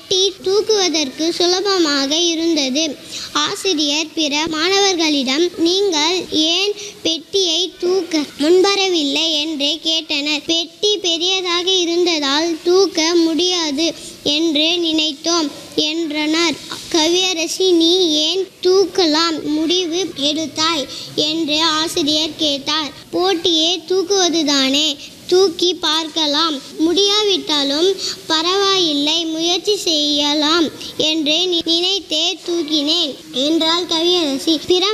பெட்டி தூக்குவதற்கு சுலபமாக இருந்தது ஆசிரியர் பிற மாணவர்களிடம் நீங்கள் ஏன் பெட்டியை தூக்க முன்வரவில்லை என்று கேட்டனர் பெட்டி பெரியதாக இருந்ததால் தூக்க முடியாது என்று நினைத்தோம் என்றனர் கவியரசி நீ ஏன் தூக்கலாம் முடிவு எடுத்தாய் என்று ஆசிரியர் கேட்டார் போட்டியே தூக்குவதுதானே தூக்கி பார்க்கலாம் முடியாவிட்டாலும் பரவாயில்லை முயற்சி செய்யலாம் என்று நி- நினைத்தே தூக்கினேன் என்றாள் கவியரசி பிற